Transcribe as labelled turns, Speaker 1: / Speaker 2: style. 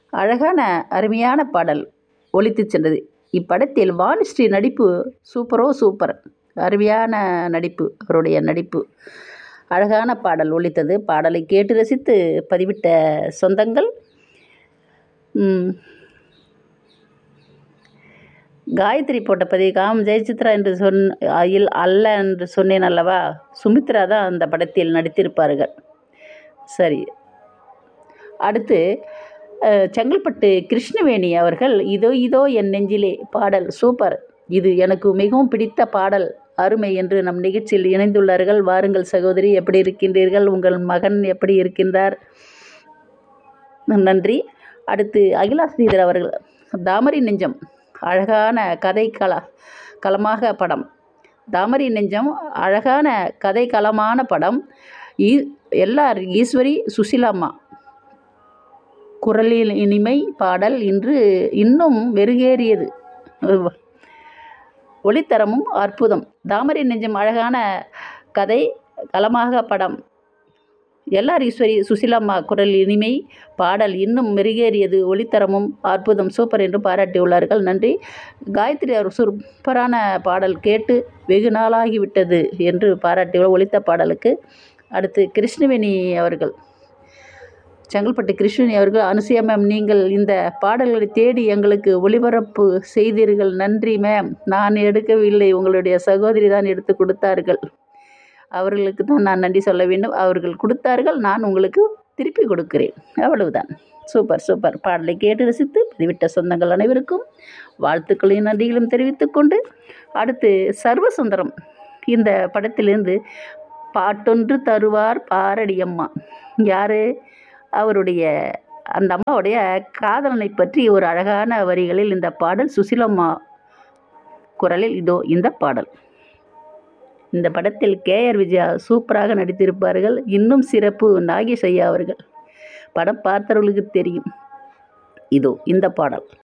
Speaker 1: அழகான அருமையான பாடல் ஒலித்துச் சென்றது இப்படத்தில் வாணிஸ்ரீ நடிப்பு சூப்பரோ சூப்பர் அருமையான நடிப்பு அவருடைய நடிப்பு அழகான பாடல் ஒலித்தது பாடலை கேட்டு ரசித்து பதிவிட்ட சொந்தங்கள் ம், காயத்ரி போட்ட பதிவு காம் ஜெயசித்ரா என்று சொன் இல் அல்ல என்று சொன்னேன் அல்லவா சுமித்ரா தான் அந்த படத்தில் நடித்திருப்பார்கள் சரி அடுத்து அஹ், செங்கல்பட்டு கிருஷ்ணவேணி அவர்கள் இதோ இதோ என் நெஞ்சிலே பாடல் சூப்பர் இது எனக்கு மிகவும் பிடித்த பாடல் அருமை என்று நம் நிகழ்ச்சியில் இணைந்துள்ளார்கள் வாருங்கள் சகோதரி எப்படி இருக்கின்றீர்கள் உங்கள் மகன் எப்படி இருக்கின்றார் நன்றி அடுத்து அகிலா ஸ்ரீதர் அவர்கள் தாமரை நெஞ்சம் அழகான கதை கல களமாக படம் தாமரை நெஞ்சம் அழகான கதை களமான படம் ஈ எல்லார் ஈஸ்வரி சுசிலாம்மா குரலில் இனிமை பாடல் இன்று இன்னும் மெருகேறியது ஒளித்தரமும் அற்புதம் தாமரை நெஞ்சம் அழகான கதை களமாக படம் எல்லார் ஈஸ்வரி சுசிலாம்மா குரல் இனிமை பாடல் இன்னும் மெருகேறியது ஒளித்தரமும் அற்புதம் சூப்பர் என்று பாராட்டியுள்ளார்கள் நன்றி காயத்ரி அவர் சூப்பரான பாடல் கேட்டு வெகு நாளாகிவிட்டது என்று பாராட்டியுள்ள ஒலித்த பாடலுக்கு அடுத்து கிருஷ்ணவேணி அவர்கள் செங்கல்பட்டு கிருஷ்ணனி அவர்கள் அனுசியா மேம் நீங்கள் இந்த பாடல்களை தேடி எங்களுக்கு ஒளிபரப்பு செய்தீர்கள் நன்றி மேம் நான் எடுக்கவில்லை உங்களுடைய சகோதரி தான் எடுத்து கொடுத்தார்கள் அவர்களுக்கு தான் நான் நன்றி சொல்ல வேண்டும் அவர்கள் கொடுத்தார்கள் நான் உங்களுக்கு திருப்பி கொடுக்கிறேன் அவ்வளவுதான் சூப்பர் சூப்பர் பாடலை கேட்டு ரசித்து பதிவிட்ட சொந்தங்கள் அனைவருக்கும் வாழ்த்துக்களையும் நன்றிகளும் தெரிவித்துக்கொண்டு அடுத்து சர்வசுந்தரம் இந்த படத்திலிருந்து பாட்டொன்று தருவார் பாரடியம்மா யார் அவருடைய அந்த அம்மாவுடைய காதலனை பற்றி ஒரு அழகான வரிகளில் இந்த பாடல் சுசிலம்மா குரலில் இதோ இந்த பாடல் இந்த படத்தில் கேஆர் விஜயா சூப்பராக நடித்திருப்பார்கள் இன்னும் சிறப்பு நாகேஷ் ஐயா அவர்கள் படம் பார்த்தவர்களுக்கு தெரியும் இதோ இந்த பாடல்